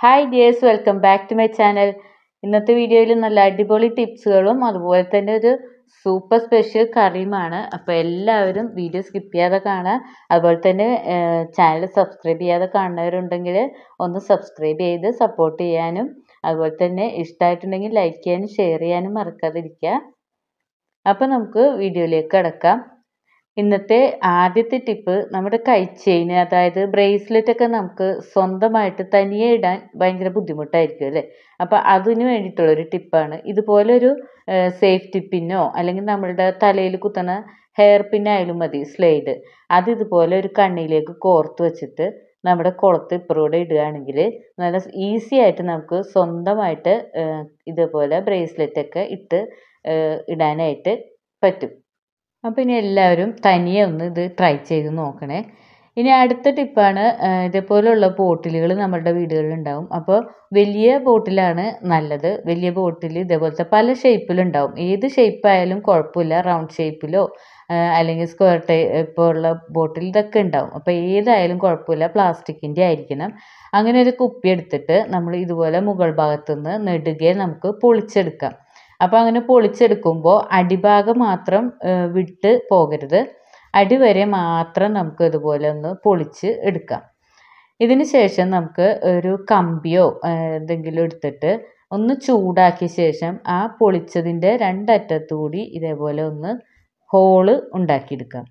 hi dears welcome back to my channel ഇന്നത്തെ വീഡിയോയിൽ നല്ല അടിപൊളി ടിപ്സുകളും അതുപോലെ തന്നെ ഒരു സൂപ്പർ സ്പെഷ്യൽ കറിയുമാണ് അപ്പോൾ എല്ലാവരും വീഡിയോ സ്കിപ്പ് ചെയ്യാതെ കാണുക അതുപോലെ തന്നെ ചാനൽ സബ്സ്ക്രൈബ് ചെയ്യാതെ കാണുന്നവരുണ്ടെങ്കിൽ ഒന്ന് സബ്സ്ക്രൈബ് ചെയ്ത് സപ്പോർട്ട് ചെയ്യാനും അതുപോലെ തന്നെ ഇഷ്ടമായിട്ടുണ്ടെങ്കിൽ ലൈക്ക് ചെയ്യാനും ഷെയർ ചെയ്യാനും മറക്കാതിരിക്കുക അപ്പോൾ നമുക്ക് വീഡിയോയിലേക്ക് കിടക്കാം ഇന്നത്തെ ആദ്യത്തെ ടിപ്പ് നമ്മുടെ കൈ ചെയിൻ അതായത് ബ്രേസ്ലെറ്റ് ഒക്കെ നമുക്ക് സ്വന്തമായിട്ട് തനിയെ ഇടാൻ ഭയങ്കര ബുദ്ധിമുട്ടായിരിക്കും അല്ലേ അപ്പോൾ അതിന് വേണ്ടിയിട്ടുള്ളൊരു ടിപ്പാണ് ഇതുപോലൊരു സേഫ്റ്റി പിന്നോ അല്ലെങ്കിൽ നമ്മളുടെ തലയിൽ കുത്തണ ഹെയർ പിന്നായാലും മതി സ്ലൈഡ് അത് ഇതുപോലെ ഒരു കണ്ണിലേക്ക് കോർത്ത് വെച്ചിട്ട് നമ്മുടെ കുളത്ത് ഇപ്പുറൂടെ ഇടുകയാണെങ്കിൽ നല്ല ഈസി ആയിട്ട് നമുക്ക് സ്വന്തമായിട്ട് ഇതുപോലെ ബ്രേസ്ലെറ്റ് ഒക്കെ ഇട്ട് ഇടാനായിട്ട് പറ്റും അപ്പോൾ ഇനി എല്ലാവരും തനിയെ ഒന്ന് ഇത് ട്രൈ ചെയ്ത് നോക്കണേ ഇനി അടുത്ത ടിപ്പാണ് ഇതേപോലെയുള്ള ബോട്ടിലുകൾ നമ്മുടെ വീടുകളിൽ ഉണ്ടാവും അപ്പോൾ വലിയ ബോട്ടിലാണ് നല്ലത് വലിയ ബോട്ടിൽ ഇതേപോലത്തെ പല ഷേപ്പിലുണ്ടാവും ഏത് ഷേപ്പായാലും കുഴപ്പമില്ല റൗണ്ട് ഷേപ്പിലോ അല്ലെങ്കിൽ സ്ക്വയർ ടൈപ്പ് ഉള്ള ബോട്ടിൽ ഇതൊക്കെ ഉണ്ടാവും അപ്പോൾ ഏതായാലും കുഴപ്പമില്ല പ്ലാസ്റ്റിക്കിൻ്റെ ആയിരിക്കണം അങ്ങനെ ഒരു കുപ്പി എടുത്തിട്ട് നമ്മൾ ഇതുപോലെ മുകൾ ഭാഗത്തുനിന്ന് നെടുകെ നമുക്ക് പൊളിച്ചെടുക്കാം അപ്പോൾ അങ്ങനെ പൊളിച്ചെടുക്കുമ്പോൾ അടിഭാഗം മാത്രം വിട്ട് പോകരുത് അടിവരെ മാത്രം നമുക്ക് ഇതുപോലെ ഒന്ന് പൊളിച്ച് എടുക്കാം ഇതിന് ശേഷം നമുക്ക് ഒരു കമ്പിയോ എന്തെങ്കിലും എടുത്തിട്ട് ഒന്ന് ചൂടാക്കിയ ശേഷം ആ പൊളിച്ചതിൻ്റെ രണ്ടറ്റത്തു കൂടി ഇതേപോലെ ഒന്ന് ഹോള് ഉണ്ടാക്കിയെടുക്കാം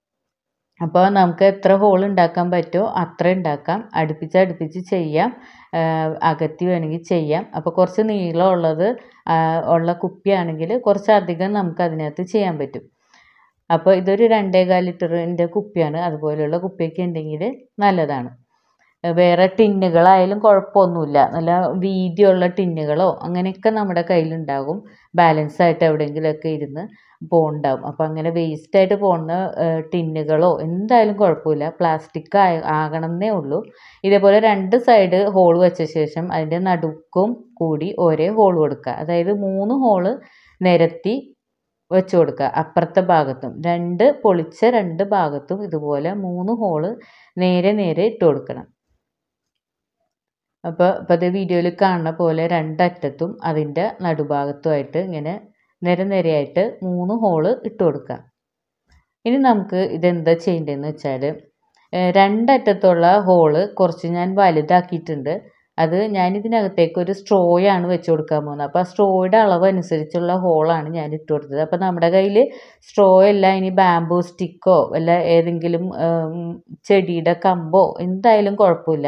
അപ്പോൾ നമുക്ക് എത്ര ഹോൾ ഉണ്ടാക്കാൻ പറ്റുമോ അത്ര ഉണ്ടാക്കാം അടുപ്പിച്ച് അടുപ്പിച്ച് ചെയ്യാം അകത്തി വേണമെങ്കിൽ ചെയ്യാം അപ്പോൾ കുറച്ച് നീളമുള്ളത് ഉള്ള കുപ്പിയാണെങ്കിൽ കുറച്ചധികം നമുക്ക് അതിനകത്ത് ചെയ്യാൻ പറ്റും അപ്പോൾ ഇതൊരു രണ്ടേകാൽ ലിറ്ററിൻ്റെ കുപ്പിയാണ് അതുപോലെയുള്ള കുപ്പിയൊക്കെ ഉണ്ടെങ്കിൽ നല്ലതാണ് വേറെ ടിന്നുകളായാലും കുഴപ്പമൊന്നുമില്ല നല്ല വീതിയുള്ള ടിന്നുകളോ അങ്ങനെയൊക്കെ നമ്മുടെ കയ്യിലുണ്ടാകും ബാലൻസ് ആയിട്ട് എവിടെയെങ്കിലുമൊക്കെ ഇരുന്ന് പോണ്ടാവും അപ്പോൾ അങ്ങനെ വേസ്റ്റ് ആയിട്ട് പോകുന്ന ടിന്നുകളോ എന്തായാലും കുഴപ്പമില്ല പ്ലാസ്റ്റിക് ആകണമെന്നേ ഉള്ളൂ ഇതേപോലെ രണ്ട് സൈഡ് ഹോൾ വെച്ച ശേഷം അതിൻ്റെ നടുക്കും കൂടി ഒരേ ഹോൾ കൊടുക്കുക അതായത് മൂന്ന് ഹോള് നിരത്തി വെച്ച് കൊടുക്കുക അപ്പുറത്തെ ഭാഗത്തും രണ്ട് പൊളിച്ച രണ്ട് ഭാഗത്തും ഇതുപോലെ മൂന്ന് ഹോള് നേരെ നേരെ ഇട്ട് കൊടുക്കണം അപ്പോൾ ഇപ്പോൾ അത് വീഡിയോയിൽ കാണുന്ന പോലെ രണ്ടറ്റത്തും അതിൻ്റെ നടുഭാഗത്തുമായിട്ട് ഇങ്ങനെ നിരനിരയായിട്ട് മൂന്ന് ഹോള് ഇട്ട് കൊടുക്കുക ഇനി നമുക്ക് ഇതെന്താ ചെയ്യേണ്ടതെന്ന് വെച്ചാൽ രണ്ടറ്റത്തുള്ള ഹോള് കുറച്ച് ഞാൻ വലുതാക്കിയിട്ടുണ്ട് അത് ഞാൻ ഇതിനകത്തേക്ക് ഒരു സ്ട്രോയാണ് വെച്ച് കൊടുക്കാൻ പോകുന്നത് അപ്പോൾ ആ സ്ട്രോയുടെ അളവ് അനുസരിച്ചുള്ള ഹോളാണ് ഞാൻ ഇട്ട് കൊടുത്തത് അപ്പോൾ നമ്മുടെ കയ്യിൽ സ്ട്രോ അല്ല ഇനി ബാംബൂ സ്റ്റിക്കോ വല്ല ഏതെങ്കിലും ചെടിയുടെ കമ്പോ എന്തായാലും കുഴപ്പമില്ല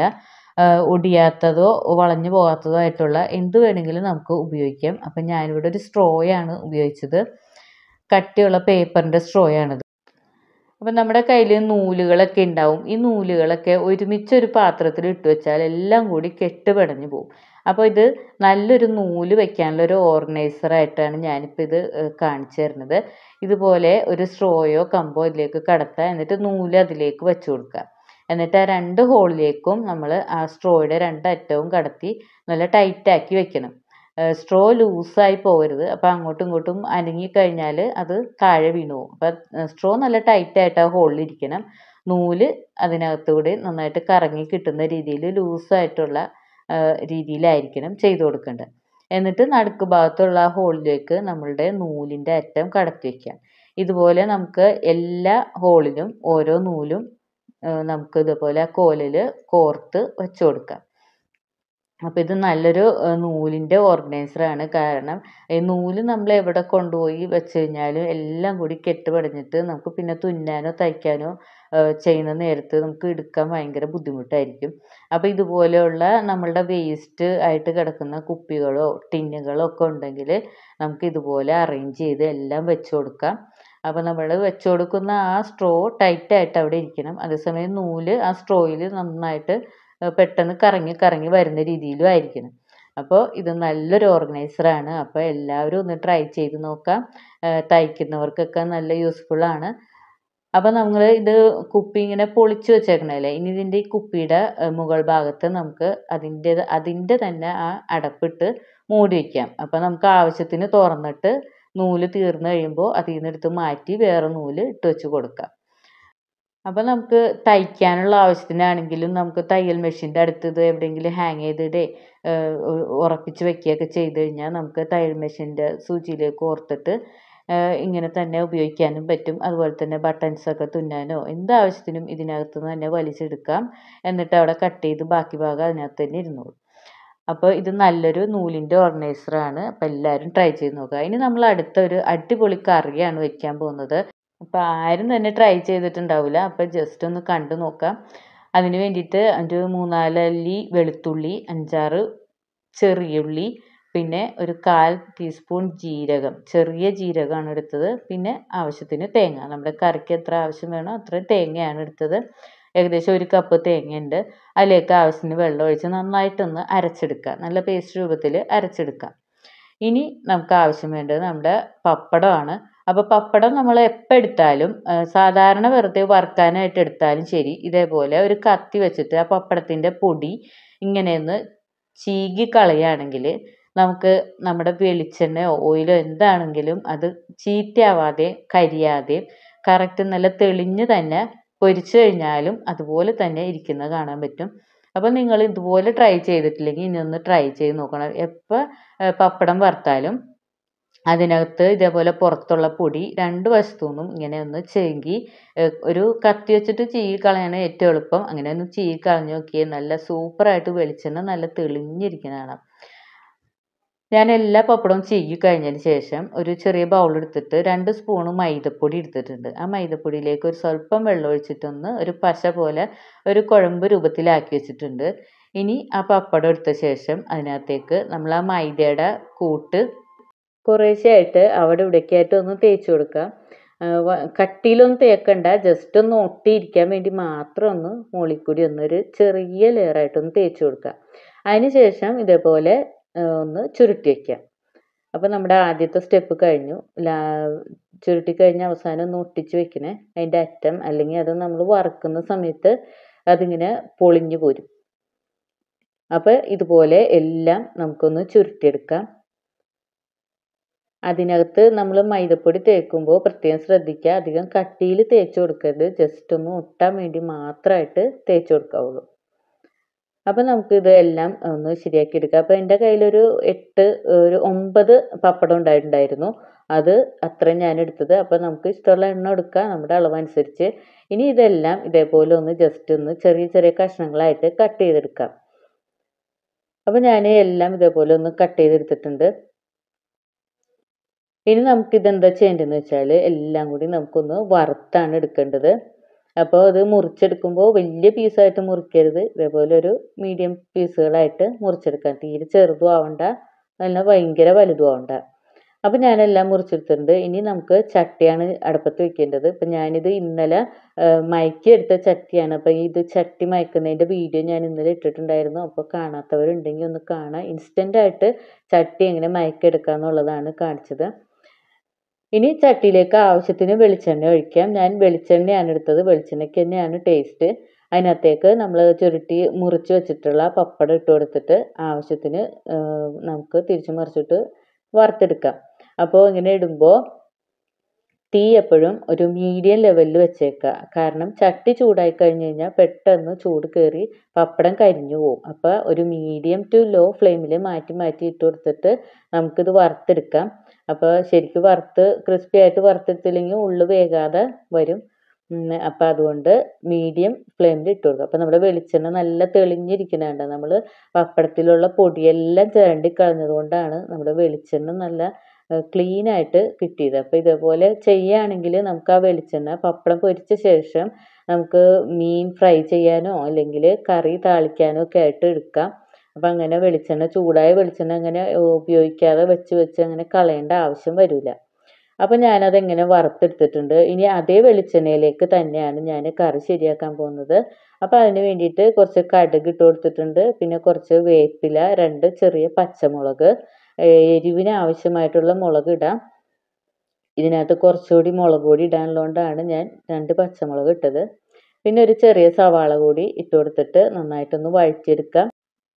ഒടിയാത്തതോ വളഞ്ഞു പോകാത്തതോ ആയിട്ടുള്ള എന്ത് വേണമെങ്കിലും നമുക്ക് ഉപയോഗിക്കാം അപ്പം ഞാനിവിടെ ഒരു സ്ട്രോയാണ് ഉപയോഗിച്ചത് കട്ടിയുള്ള പേപ്പറിൻ്റെ സ്ട്രോയാണിത് അപ്പം നമ്മുടെ കയ്യിൽ നൂലുകളൊക്കെ ഉണ്ടാവും ഈ നൂലുകളൊക്കെ ഒരുമിച്ച് ഒരു പാത്രത്തിൽ ഇട്ട് വെച്ചാൽ എല്ലാം കൂടി കെട്ടുപിടഞ്ഞു പോകും അപ്പോൾ ഇത് നല്ലൊരു നൂല് വെക്കാനുള്ള ഒരു ഓർഗനൈസറായിട്ടാണ് ഞാനിപ്പോൾ ഇത് കാണിച്ചു തരുന്നത് ഇതുപോലെ ഒരു സ്ട്രോയോ കമ്പോ ഇതിലേക്ക് കടത്തുക എന്നിട്ട് നൂല് അതിലേക്ക് വെച്ച് കൊടുക്കുക എന്നിട്ട് ആ രണ്ട് ഹോളിലേക്കും നമ്മൾ ആ സ്ട്രോയുടെ രണ്ടറ്റവും കടത്തി നല്ല ടൈറ്റാക്കി വെക്കണം സ്ട്രോ ലൂസായി പോകരുത് അപ്പോൾ അങ്ങോട്ടും ഇങ്ങോട്ടും അനങ്ങി കഴിഞ്ഞാൽ അത് താഴെ വീണു പോകും അപ്പം സ്ട്രോ നല്ല ടൈറ്റായിട്ട് ആ ഹോളിൽ ഇരിക്കണം നൂല് അതിനകത്തൂടെ നന്നായിട്ട് കറങ്ങി കിട്ടുന്ന രീതിയിൽ ലൂസായിട്ടുള്ള രീതിയിലായിരിക്കണം ചെയ്തു കൊടുക്കേണ്ടത് എന്നിട്ട് നടുക്ക് ഭാഗത്തുള്ള ആ ഹോളിലേക്ക് നമ്മളുടെ നൂലിൻ്റെ അറ്റം കടത്തി വയ്ക്കാം ഇതുപോലെ നമുക്ക് എല്ലാ ഹോളിലും ഓരോ നൂലും നമുക്ക് ഇതുപോലെ ആ കോലിൽ കോർത്ത് വെച്ച് കൊടുക്കാം അപ്പോൾ ഇത് നല്ലൊരു നൂലിൻ്റെ ഓർഗനൈസറാണ് കാരണം ഈ നൂല് നമ്മൾ എവിടെ കൊണ്ടുപോയി വെച്ച് കഴിഞ്ഞാലും എല്ലാം കൂടി കെട്ടുപടഞ്ഞിട്ട് നമുക്ക് പിന്നെ തുന്നാനോ തയ്ക്കാനോ ചെയ്യുന്ന നേരത്ത് നമുക്ക് എടുക്കാൻ ഭയങ്കര ബുദ്ധിമുട്ടായിരിക്കും അപ്പോൾ ഇതുപോലെയുള്ള നമ്മളുടെ വേസ്റ്റ് ആയിട്ട് കിടക്കുന്ന കുപ്പികളോ ടിന്നുകളോ ഒക്കെ ഉണ്ടെങ്കിൽ നമുക്ക് ഇതുപോലെ അറേഞ്ച് ചെയ്ത് എല്ലാം വെച്ച് കൊടുക്കാം അപ്പോൾ നമ്മൾ വെച്ച് കൊടുക്കുന്ന ആ സ്ട്രോ ടൈറ്റായിട്ട് അവിടെ ഇരിക്കണം അതേസമയം നൂല് ആ സ്ട്രോയിൽ നന്നായിട്ട് പെട്ടെന്ന് കറങ്ങി കറങ്ങി വരുന്ന രീതിയിലും ആയിരിക്കണം അപ്പോൾ ഇത് നല്ലൊരു ഓർഗനൈസറാണ് അപ്പോൾ എല്ലാവരും ഒന്ന് ട്രൈ ചെയ്ത് നോക്കാം തയ്ക്കുന്നവർക്കൊക്കെ നല്ല യൂസ്ഫുള്ളാണ് അപ്പോൾ നമ്മൾ ഇത് കുപ്പി ഇങ്ങനെ പൊളിച്ച് വെച്ചേക്കണല്ലേ ഇനി ഇതിൻ്റെ ഈ കുപ്പിയുടെ മുകൾ ഭാഗത്ത് നമുക്ക് അതിൻ്റെ അതിൻ്റെ തന്നെ ആ അടപ്പിട്ട് മൂടി വയ്ക്കാം അപ്പോൾ നമുക്ക് ആവശ്യത്തിന് തുറന്നിട്ട് നൂല് തീർന്നു കഴിയുമ്പോൾ അതിൽ നിന്ന് എടുത്ത് മാറ്റി വേറെ നൂല് ഇട്ട് വെച്ച് കൊടുക്കാം അപ്പോൾ നമുക്ക് തയ്ക്കാനുള്ള ആവശ്യത്തിനാണെങ്കിലും നമുക്ക് തയ്യൽ മെഷീൻ്റെ അടുത്ത് ഇത് എവിടെയെങ്കിലും ഹാങ് ചെയ്തിടേ ഉറപ്പിച്ച് വെക്കുകയൊക്കെ ചെയ്ത് കഴിഞ്ഞാൽ നമുക്ക് തയ്യൽ മെഷീൻ്റെ സൂചിയിലേക്ക് ഓർത്തിട്ട് ഇങ്ങനെ തന്നെ ഉപയോഗിക്കാനും പറ്റും അതുപോലെ തന്നെ ബട്ടൺസൊക്കെ തുന്നാനോ എന്താവശ്യത്തിനും ഇതിനകത്ത് നിന്ന് തന്നെ വലിച്ചെടുക്കാം എന്നിട്ട് അവിടെ കട്ട് ചെയ്ത് ബാക്കി ഭാഗം അതിനകത്ത് തന്നെ ഇരുന്നോളും അപ്പോൾ ഇത് നല്ലൊരു നൂലിൻ്റെ ഓർഗനൈസറാണ് അപ്പോൾ എല്ലാവരും ട്രൈ ചെയ്ത് നോക്കുക ഇനി നമ്മൾ അടുത്തൊരു അടിപൊളി കറിയാണ് വെക്കാൻ പോകുന്നത് അപ്പോൾ ആരും തന്നെ ട്രൈ ചെയ്തിട്ടുണ്ടാവില്ല അപ്പോൾ ജസ്റ്റ് ഒന്ന് കണ്ടു നോക്കാം അതിന് വേണ്ടിയിട്ട് ഒരു മൂന്നാലല്ലി വെളുത്തുള്ളി അഞ്ചാറ് ചെറിയുള്ളി പിന്നെ ഒരു കാൽ ടീസ്പൂൺ ജീരകം ചെറിയ ജീരകമാണ് എടുത്തത് പിന്നെ ആവശ്യത്തിന് തേങ്ങ നമ്മുടെ കറിക്ക് എത്ര ആവശ്യം വേണോ അത്രയും തേങ്ങയാണ് എടുത്തത് ഏകദേശം ഒരു കപ്പ് തേങ്ങയുണ്ട് അതിലേക്ക് ആവശ്യത്തിന് വെള്ളം ഒഴിച്ച് നന്നായിട്ടൊന്ന് അരച്ചെടുക്കുക നല്ല പേസ്റ്റ് രൂപത്തിൽ അരച്ചെടുക്കുക ഇനി നമുക്ക് ആവശ്യം വേണ്ടത് നമ്മുടെ പപ്പടമാണ് അപ്പോൾ പപ്പടം നമ്മൾ എപ്പോൾ എടുത്താലും സാധാരണ വെറുതെ വറുക്കാനായിട്ട് എടുത്താലും ശരി ഇതേപോലെ ഒരു കത്തി വെച്ചിട്ട് ആ പപ്പടത്തിൻ്റെ പൊടി ഇങ്ങനെയൊന്ന് ചീകി കളയുകയാണെങ്കിൽ നമുക്ക് നമ്മുടെ വെളിച്ചെണ്ണയോ ഓയിലോ എന്താണെങ്കിലും അത് ചീത്തയാവാതെ കരിയാതെ കറക്റ്റ് നല്ല തെളിഞ്ഞ് തന്നെ പൊരിച്ചു കഴിഞ്ഞാലും അതുപോലെ തന്നെ ഇരിക്കുന്നത് കാണാൻ പറ്റും അപ്പോൾ നിങ്ങൾ ഇതുപോലെ ട്രൈ ചെയ്തിട്ടില്ലെങ്കിൽ ഇനി ഒന്ന് ട്രൈ ചെയ്ത് നോക്കണം എപ്പോൾ പപ്പടം വറുത്താലും അതിനകത്ത് ഇതേപോലെ പുറത്തുള്ള പൊടി രണ്ട് വശത്തു നിന്നും ഇങ്ങനെ ഒന്ന് ചെങ്കി ഒരു കത്തി വെച്ചിട്ട് ചീകി കളയാണ് ഏറ്റവും എളുപ്പം അങ്ങനെ ഒന്ന് ചീകി കളഞ്ഞ് നോക്കിയാൽ നല്ല സൂപ്പറായിട്ട് വെളിച്ചെണ്ണ നല്ല തെളിഞ്ഞിരിക്കുന്നതാണ് ഞാൻ എല്ലാ പപ്പടവും ചീകി കഴിഞ്ഞതിന് ശേഷം ഒരു ചെറിയ ബൗൾ എടുത്തിട്ട് രണ്ട് സ്പൂണ് മൈദപ്പൊടി എടുത്തിട്ടുണ്ട് ആ മൈദപ്പൊടിയിലേക്ക് ഒരു സ്വല്പം വെള്ളം ഒഴിച്ചിട്ടൊന്ന് ഒരു പശ പോലെ ഒരു കുഴമ്പ് രൂപത്തിലാക്കി വെച്ചിട്ടുണ്ട് ഇനി ആ പപ്പടം എടുത്ത ശേഷം അതിനകത്തേക്ക് നമ്മൾ ആ മൈദയുടെ കൂട്ട് കുറേശ്ശെയായിട്ട് അവിടെ ഇവിടേക്കായിട്ട് ഒന്ന് തേച്ച് കൊടുക്കുക കട്ടിയിലൊന്നും തേക്കണ്ട ജസ്റ്റ് ഒന്ന് ഒട്ടിയിരിക്കാൻ വേണ്ടി മാത്രം ഒന്ന് മുകളിൽ കൂടി ഒന്നൊരു ചെറിയ ലെയറായിട്ടൊന്ന് തേച്ച് കൊടുക്കുക അതിന് ശേഷം ഇതേപോലെ ഒന്ന് ചുരുട്ടി വയ്ക്കുക അപ്പോൾ നമ്മുടെ ആദ്യത്തെ സ്റ്റെപ്പ് കഴിഞ്ഞു ലാ ചുരുട്ടി കഴിഞ്ഞ് അവസാനം ഒന്ന് ഒട്ടിച്ച് വെക്കണേ അതിൻ്റെ അറ്റം അല്ലെങ്കിൽ അത് നമ്മൾ വറുക്കുന്ന സമയത്ത് അതിങ്ങനെ പൊളിഞ്ഞു പോരും അപ്പോൾ ഇതുപോലെ എല്ലാം നമുക്കൊന്ന് ചുരുട്ടിയെടുക്കാം അതിനകത്ത് നമ്മൾ മൈദപ്പൊടി തേക്കുമ്പോൾ പ്രത്യേകം ശ്രദ്ധിക്കുക അധികം കട്ടിയിൽ തേച്ച് കൊടുക്കരുത് ജസ്റ്റ് ഒന്ന് ഒട്ടാൻ വേണ്ടി മാത്രമായിട്ട് തേച്ച് കൊടുക്കാവുള്ളൂ അപ്പോൾ നമുക്ക് ഇത് എല്ലാം ഒന്ന് ശരിയാക്കി എടുക്കാം അപ്പോൾ എൻ്റെ കയ്യിലൊരു എട്ട് ഒരു ഒമ്പത് പപ്പടം ഉണ്ടായിട്ടുണ്ടായിരുന്നു അത് അത്രയും ഞാൻ എടുത്തത് അപ്പോൾ നമുക്ക് ഇഷ്ടമുള്ള എണ്ണ എടുക്കാം നമ്മുടെ അളവനുസരിച്ച് ഇനി ഇതെല്ലാം ഇതേപോലെ ഒന്ന് ജസ്റ്റ് ഒന്ന് ചെറിയ ചെറിയ കഷ്ണങ്ങളായിട്ട് കട്ട് ചെയ്തെടുക്കാം അപ്പോൾ ഞാൻ എല്ലാം ഇതേപോലെ ഒന്ന് കട്ട് ചെയ്തെടുത്തിട്ടുണ്ട് ഇനി നമുക്കിത് എന്താ ചെയ്യേണ്ടതെന്ന് വെച്ചാൽ എല്ലാം കൂടി നമുക്കൊന്ന് വറുത്താണ് എടുക്കേണ്ടത് അപ്പോൾ അത് മുറിച്ചെടുക്കുമ്പോൾ വലിയ പീസായിട്ട് മുറിക്കരുത് ഇതേപോലെ ഒരു മീഡിയം പീസുകളായിട്ട് മുറിച്ചെടുക്കാം തീരെ ചെറുതും ആവണ്ട നല്ല ഭയങ്കര വലുതും ആവണ്ട അപ്പോൾ ഞാനെല്ലാം മുറിച്ചെടുത്തിട്ടുണ്ട് ഇനി നമുക്ക് ചട്ടിയാണ് അടുപ്പത്ത് വെക്കേണ്ടത് ഇപ്പം ഞാനിത് ഇന്നലെ മയക്കി എടുത്ത ചട്ടിയാണ് അപ്പോൾ ഇത് ചട്ടി മയക്കുന്നതിൻ്റെ വീഡിയോ ഞാൻ ഇന്നലെ ഇട്ടിട്ടുണ്ടായിരുന്നു അപ്പോൾ കാണാത്തവരുണ്ടെങ്കിൽ ഒന്ന് കാണാം ഇൻസ്റ്റൻ്റ് ആയിട്ട് ചട്ടി എങ്ങനെ മയക്കെടുക്കുക എന്നുള്ളതാണ് കാണിച്ചത് ഇനി ചട്ടിയിലേക്ക് ആവശ്യത്തിന് വെളിച്ചെണ്ണ ഒഴിക്കാം ഞാൻ വെളിച്ചെണ്ണയാണ് എടുത്തത് വെളിച്ചെണ്ണയ്ക്ക് തന്നെയാണ് ടേസ്റ്റ് അതിനകത്തേക്ക് നമ്മൾ ചുരുട്ടി മുറിച്ച് വെച്ചിട്ടുള്ള പപ്പടം ഇട്ട് കൊടുത്തിട്ട് ആവശ്യത്തിന് നമുക്ക് തിരിച്ചു മറിച്ചിട്ട് വറുത്തെടുക്കാം അപ്പോൾ ഇങ്ങനെ ഇടുമ്പോൾ തീ എപ്പോഴും ഒരു മീഡിയം ലെവലിൽ വെച്ചേക്കുക കാരണം ചട്ടി ചൂടായി കഴിഞ്ഞ് കഴിഞ്ഞാൽ പെട്ടെന്ന് ചൂട് കയറി പപ്പടം കരിഞ്ഞു പോകും അപ്പോൾ ഒരു മീഡിയം ടു ലോ ഫ്ലെയിമിൽ മാറ്റി മാറ്റി ഇട്ട് കൊടുത്തിട്ട് നമുക്കിത് വറുത്തെടുക്കാം അപ്പോൾ ശരിക്കും വറുത്ത് ക്രിസ്പി ആയിട്ട് വറുത്തെടുത്തില്ലെങ്കിൽ ഉള്ളു വേകാതെ വരും അപ്പോൾ അതുകൊണ്ട് മീഡിയം ഫ്ലെയിമിൽ ഇട്ട് കൊടുക്കുക അപ്പോൾ നമ്മുടെ വെളിച്ചെണ്ണ നല്ല തെളിഞ്ഞിരിക്കുന്നുണ്ട് നമ്മൾ പപ്പടത്തിലുള്ള പൊടിയെല്ലാം ചിരണ്ടി കളഞ്ഞത് കൊണ്ടാണ് നമ്മുടെ വെളിച്ചെണ്ണ നല്ല ക്ലീൻ ആയിട്ട് കിട്ടിയത് അപ്പോൾ ഇതേപോലെ ചെയ്യുകയാണെങ്കിൽ നമുക്ക് ആ വെളിച്ചെണ്ണ പപ്പടം പൊരിച്ച ശേഷം നമുക്ക് മീൻ ഫ്രൈ ചെയ്യാനോ അല്ലെങ്കിൽ കറി താളിക്കാനോ ഒക്കെ ആയിട്ട് എടുക്കാം അപ്പം അങ്ങനെ വെളിച്ചെണ്ണ ചൂടായ വെളിച്ചെണ്ണ അങ്ങനെ ഉപയോഗിക്കാതെ വെച്ച് വെച്ച് അങ്ങനെ കളയേണ്ട ആവശ്യം വരില്ല അപ്പം ഞാനതെങ്ങനെ വറുത്തെടുത്തിട്ടുണ്ട് ഇനി അതേ വെളിച്ചെണ്ണയിലേക്ക് തന്നെയാണ് ഞാൻ കറി ശരിയാക്കാൻ പോകുന്നത് അപ്പോൾ അതിന് വേണ്ടിയിട്ട് കുറച്ച് കടുക് ഇട്ട് കൊടുത്തിട്ടുണ്ട് പിന്നെ കുറച്ച് വേപ്പില രണ്ട് ചെറിയ പച്ചമുളക് എരിവിന് ആവശ്യമായിട്ടുള്ള മുളക് ഇടാം ഇതിനകത്ത് കുറച്ചുകൂടി മുളക് പൊടി ഇടാനുള്ളതുകൊണ്ടാണ് ഞാൻ രണ്ട് പച്ചമുളക് ഇട്ടത് പിന്നെ ഒരു ചെറിയ സവാള കൂടി ഇട്ട് കൊടുത്തിട്ട് നന്നായിട്ടൊന്ന് വഴറ്റിയെടുക്കാം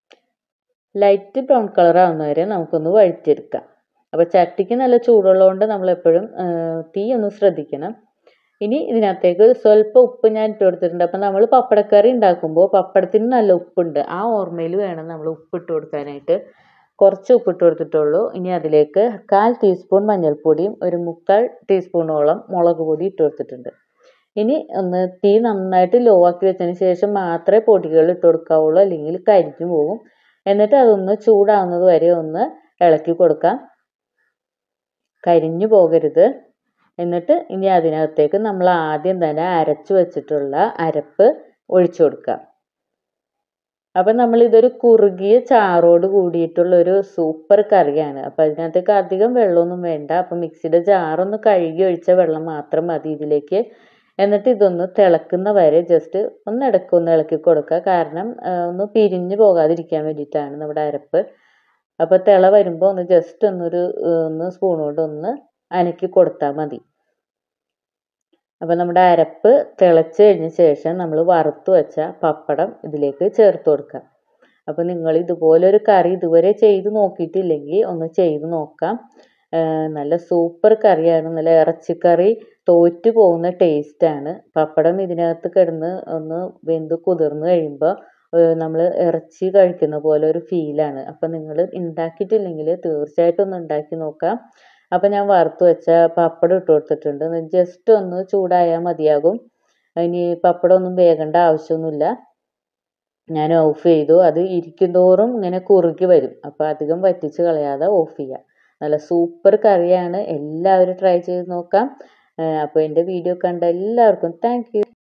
ലൈറ്റ് ബ്രൗൺ കളർ ആവുന്നവരെ നമുക്കൊന്ന് വഴറ്റിയെടുക്കാം അപ്പോൾ ചട്ടിക്ക് നല്ല ചൂടുള്ളതുകൊണ്ട് നമ്മളെപ്പോഴും തീ ഒന്ന് ശ്രദ്ധിക്കണം ഇനി ഇതിനകത്തേക്ക് സ്വല്പം ഉപ്പ് ഞാൻ ഇട്ട് കൊടുത്തിട്ടുണ്ട് അപ്പം നമ്മൾ പപ്പടക്കറി ഉണ്ടാക്കുമ്പോൾ പപ്പടത്തിന് നല്ല ഉപ്പുണ്ട് ആ ഓർമ്മയിൽ വേണം നമ്മൾ ഉപ്പ് ഇട്ട് കൊടുക്കാനായിട്ട് കുറച്ച് ഉപ്പിട്ട് കൊടുത്തിട്ടുള്ളൂ ഇനി അതിലേക്ക് കാൽ ടീസ്പൂൺ മഞ്ഞൾപ്പൊടിയും ഒരു മുക്കാൽ ടീസ്പൂണോളം മുളക് പൊടി ഇട്ട് കൊടുത്തിട്ടുണ്ട് ഇനി ഒന്ന് തീ നന്നായിട്ട് ലോ ആക്കി വെച്ചതിന് ശേഷം മാത്രമേ പൊടികൾ ഇട്ട് കൊടുക്കാവുള്ളൂ അല്ലെങ്കിൽ കരിഞ്ഞു പോകും എന്നിട്ട് അതൊന്ന് ചൂടാവുന്നത് വരെ ഒന്ന് ഇളക്കി കൊടുക്കാം കരിഞ്ഞു പോകരുത് എന്നിട്ട് ഇനി അതിനകത്തേക്ക് നമ്മൾ ആദ്യം തന്നെ അരച്ചു വെച്ചിട്ടുള്ള അരപ്പ് ഒഴിച്ചു കൊടുക്കാം അപ്പം നമ്മൾ ഇതൊരു കുറുകിയ ചാറോട് കൂടിയിട്ടുള്ള ഒരു സൂപ്പർ കറിയാണ് അപ്പം അതിനകത്തേക്ക് അധികം വെള്ളമൊന്നും വേണ്ട അപ്പം മിക്സിയുടെ ജാറൊന്ന് കഴുകി ഒഴിച്ച വെള്ളം മാത്രം മതി ഇതിലേക്ക് എന്നിട്ട് ഇതൊന്ന് തിളക്കുന്ന വരെ ജസ്റ്റ് ഒന്ന് ഇടയ്ക്ക് ഒന്ന് ഇളക്കി കൊടുക്കുക കാരണം ഒന്ന് പിരിഞ്ഞു പോകാതിരിക്കാൻ വേണ്ടിയിട്ടാണ് നമ്മുടെ അരപ്പ് അപ്പോൾ തിള വരുമ്പോൾ ഒന്ന് ജസ്റ്റ് ഒന്നൊരു ഒന്ന് സ്പൂൺ കൊണ്ട് ഒന്ന് അനക്കി കൊടുത്താൽ മതി അപ്പോൾ നമ്മുടെ അരപ്പ് തിളച്ച് കഴിഞ്ഞ ശേഷം നമ്മൾ വറുത്ത് വെച്ച പപ്പടം ഇതിലേക്ക് ചേർത്ത് കൊടുക്കാം അപ്പോൾ നിങ്ങൾ ഇതുപോലൊരു കറി ഇതുവരെ ചെയ്ത് നോക്കിയിട്ടില്ലെങ്കിൽ ഒന്ന് ചെയ്ത് നോക്കാം നല്ല സൂപ്പർ കറിയാണ് നല്ല ഇറച്ചിക്കറി തോറ്റു പോകുന്ന ടേസ്റ്റാണ് പപ്പടം ഇതിനകത്ത് കിടന്ന് ഒന്ന് വെന്ത് കുതിർന്ന് കഴിയുമ്പോൾ നമ്മൾ ഇറച്ചി കഴിക്കുന്ന പോലെ ഒരു ഫീലാണ് അപ്പം നിങ്ങൾ ഉണ്ടാക്കിയിട്ടില്ലെങ്കിൽ തീർച്ചയായിട്ടും ഒന്ന് ഉണ്ടാക്കി നോക്കാം അപ്പം ഞാൻ വറുത്ത് വെച്ച പപ്പടം ഇട്ട് കൊടുത്തിട്ടുണ്ട് ജസ്റ്റ് ഒന്ന് ചൂടായാൽ മതിയാകും ഇനി പപ്പടം ഒന്നും വേകേണ്ട ആവശ്യമൊന്നുമില്ല ഞാൻ ഓഫ് ചെയ്തു അത് ഇരിക്കും തോറും ഇങ്ങനെ കുറുകി വരും അപ്പോൾ അധികം വറ്റിച്ച് കളയാതെ ഓഫ് ചെയ്യുക നല്ല സൂപ്പർ കറിയാണ് എല്ലാവരും ട്രൈ ചെയ്ത് നോക്കാം അപ്പോൾ എൻ്റെ വീഡിയോ കണ്ട എല്ലാവർക്കും താങ്ക്